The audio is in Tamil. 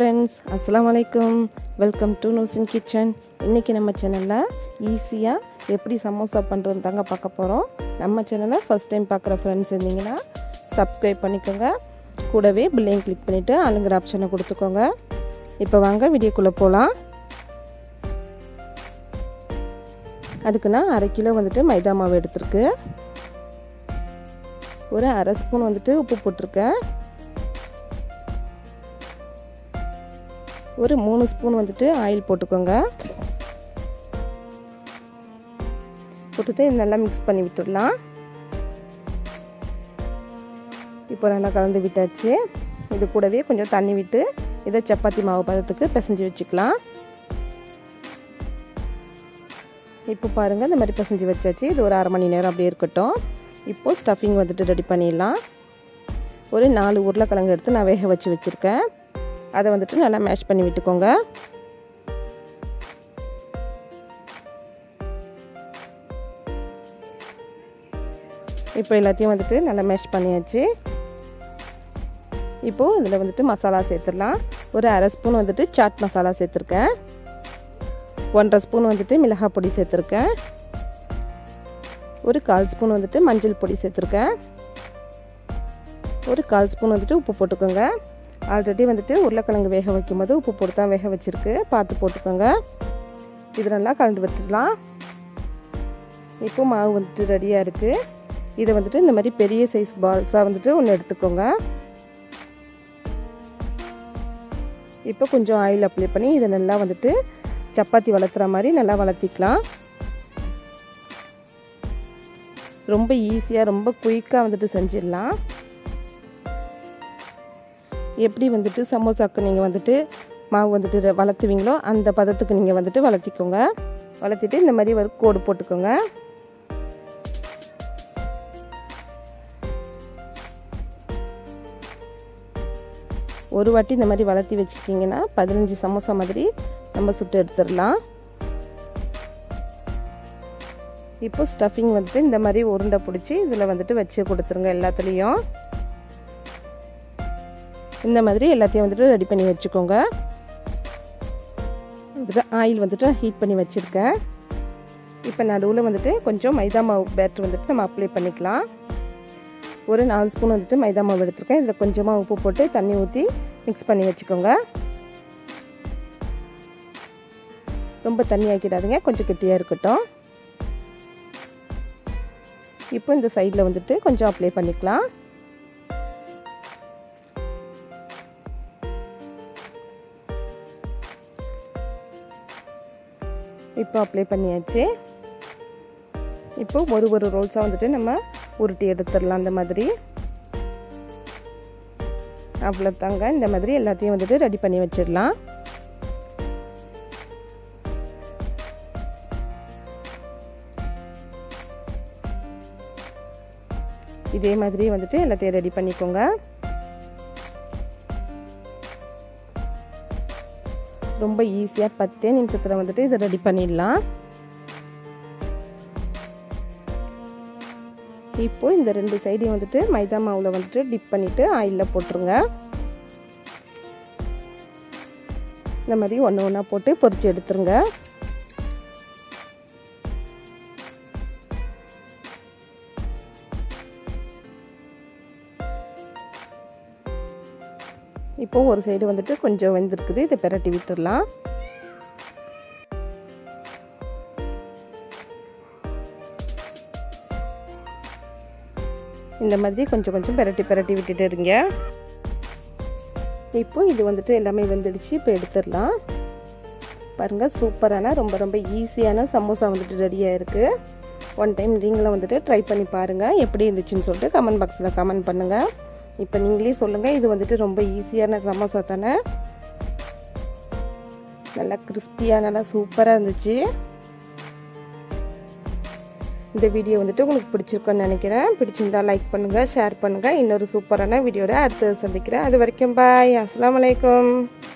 ஃப்ரெண்ட்ஸ் அஸ்ஸலாமு அலைக்கும் வெல்கம் டு நூசின் கிச்சன் இன்றைக்கி நம்ம சேனலில் ஈஸியாக எப்படி சமோசா பண்ணுறது தாங்க பார்க்க போகிறோம் நம்ம சேனலை ஃபஸ்ட் டைம் பார்க்குற ஃப்ரெண்ட்ஸ் இருந்தீங்கன்னா சப்ஸ்கிரைப் பண்ணிக்கோங்க கூடவே பில்லையும் கிளிக் பண்ணிவிட்டு ஆளுங்கிற ஆப்ஷனை கொடுத்துக்கோங்க இப்போ வாங்க வீடியோக்குள்ளே போகலாம் அதுக்கு நான் அரை கிலோ வந்துட்டு மைதா மாவு எடுத்திருக்கு ஒரு அரை ஸ்பூன் வந்துட்டு உப்பு போட்டிருக்கேன் ஒரு மூணு ஸ்பூன் வந்துட்டு ஆயில் போட்டுக்கோங்க போட்டுட்டு நல்லா மிக்ஸ் பண்ணி விட்டுடலாம் இப்போ நல்லா கலந்து விட்டாச்சு இது கூடவே கொஞ்சம் தண்ணி விட்டு இதை சப்பாத்தி மாவு பதத்துக்கு பிசைஞ்சு வச்சுக்கலாம் இப்போ பாருங்கள் இந்த மாதிரி பிசைஞ்சு வச்சாச்சு இது ஒரு அரை மணி நேரம் அப்படியே இருக்கட்டும் இப்போது ஸ்டஃபிங் வந்துட்டு ரெடி பண்ணிடலாம் ஒரு நாலு உருளைக்கிழங்கு எடுத்து நான் வேக வச்சு வச்சுருக்கேன் அதை வந்துட்டு நல்லா மேஷ் பண்ணி விட்டுக்கோங்க இப்போ எல்லாத்தையும் வந்துட்டு நல்லா மேஷ் பண்ணியாச்சு இப்போது இதில் வந்துட்டு மசாலா சேர்த்துடலாம் ஒரு அரை ஸ்பூன் வந்துட்டு சாட் மசாலா சேர்த்துருக்கேன் ஒன்றரை ஸ்பூன் வந்துட்டு மிளகாய் பொடி சேர்த்துருக்கேன் ஒரு கால் ஸ்பூன் வந்துட்டு மஞ்சள் பொடி சேர்த்துருக்கேன் ஒரு கால் ஸ்பூன் வந்துட்டு உப்பு போட்டுக்கோங்க ஆல்ரெடி வந்துட்டு உருளைக்கிழங்கு வேக வைக்கும் போது உப்பு போட்டு தான் வேக வச்சுருக்கு பார்த்து போட்டுக்கோங்க இது நல்லா கலந்து விட்டுடலாம் இப்போ மாவு வந்துட்டு ரெடியாக இருக்குது இதை வந்துட்டு இந்த மாதிரி பெரிய சைஸ் பால்ஸாக வந்துட்டு ஒன்று எடுத்துக்கோங்க இப்போ கொஞ்சம் ஆயில் அப்ளை பண்ணி இதை நல்லா வந்துட்டு சப்பாத்தி வளர்த்துற மாதிரி நல்லா வளர்த்திக்கலாம் ரொம்ப ஈஸியாக ரொம்ப குயிக்காக வந்துட்டு செஞ்சிடலாம் எப்படி வந்துட்டு சமோசாக்கு நீங்கள் வந்துட்டு மாவு வந்துட்டு வளர்த்துவீங்களோ அந்த பதத்துக்கு நீங்கள் வந்துட்டு வளர்த்திக்கோங்க வளர்த்திட்டு இந்த மாதிரி ஒரு கோடு போட்டுக்கோங்க ஒரு வாட்டி இந்த மாதிரி வளர்த்தி வச்சுக்கிங்கன்னா பதினஞ்சு சமோசா மாதிரி நம்ம சுட்டு எடுத்துடலாம் இப்போ ஸ்டஃபிங் வந்துட்டு இந்த மாதிரி உருண்டை பிடிச்சி இதில் வந்துட்டு வச்சு கொடுத்துருங்க எல்லாத்துலேயும் இந்த மாதிரி எல்லாத்தையும் வந்துட்டு ரெடி பண்ணி வச்சுக்கோங்க வந்துட்டு ஆயில் வந்துட்டு ஹீட் பண்ணி வச்சுருக்கேன் இப்போ நடுவில் வந்துட்டு கொஞ்சம் மைதா மாவு பேட்டர் வந்துட்டு நம்ம அப்ளை பண்ணிக்கலாம் ஒரு நாலு ஸ்பூன் வந்துட்டு மைதா மாவு எடுத்துருக்கேன் இதில் கொஞ்சமாக உப்பு போட்டு தண்ணி ஊற்றி மிக்ஸ் பண்ணி வச்சுக்கோங்க ரொம்ப தண்ணி ஆக்கிடாதீங்க கொஞ்சம் கெட்டியாக இருக்கட்டும் இப்போ இந்த சைடில் வந்துட்டு கொஞ்சம் அப்ளை பண்ணிக்கலாம் இப்போ அப்ளை பண்ணியாச்சு இப்போ ஒரு ஒரு ரோல்ஸாக வந்துட்டு நம்ம உருட்டி எடுத்துடலாம் அந்த மாதிரி அவ்வளோ தாங்க இந்த மாதிரி எல்லாத்தையும் வந்துட்டு ரெடி பண்ணி வச்சிடலாம் இதே மாதிரி வந்துட்டு எல்லாத்தையும் ரெடி பண்ணிக்கோங்க ரொம்ப ஈஸியாக பத்தே நிமிஷத்தில் வந்துட்டு இதை ரெடி பண்ணிடலாம் இப்போ இந்த ரெண்டு சைடையும் வந்துட்டு மைதா மாவில் வந்துட்டு டிப் பண்ணிவிட்டு ஆயிலில் போட்டுருங்க இந்த மாதிரி ஒன்று ஒன்றா போட்டு பொரித்து எடுத்துருங்க இப்போது ஒரு சைடு வந்துட்டு கொஞ்சம் வெந்திருக்குது இதை பெரட்டி விட்டுடலாம் இந்த மாதிரி கொஞ்சம் கொஞ்சம் பெரட்டி பெரட்டி விட்டுட்டு இருங்க இப்போ இது வந்துட்டு எல்லாமே வெந்துடுச்சு இப்போ எடுத்துடலாம் பாருங்கள் சூப்பரான ரொம்ப ரொம்ப ஈஸியான சமோசா வந்துட்டு ரெடியாக இருக்குது ஒன் டைம் நீங்களும் வந்துட்டு ட்ரை பண்ணி பாருங்கள் எப்படி இருந்துச்சுன்னு சொல்லிட்டு கமெண்ட் பாக்ஸில் கமெண்ட் பண்ணுங்கள் இப்போ நீங்களே சொல்லுங்கள் இது வந்துட்டு ரொம்ப ஈஸியான சமோசா தானே நல்லா கிறிஸ்பியாக நல்லா சூப்பராக இருந்துச்சு இந்த வீடியோ வந்துட்டு உங்களுக்கு பிடிச்சிருக்குன்னு நினைக்கிறேன் பிடிச்சிருந்தா லைக் பண்ணுங்கள் ஷேர் பண்ணுங்கள் இன்னொரு சூப்பரான வீடியோட அடுத்தது சந்திக்கிறேன் அது வரைக்கும் பாய் அஸ்லாம் வலைக்கம்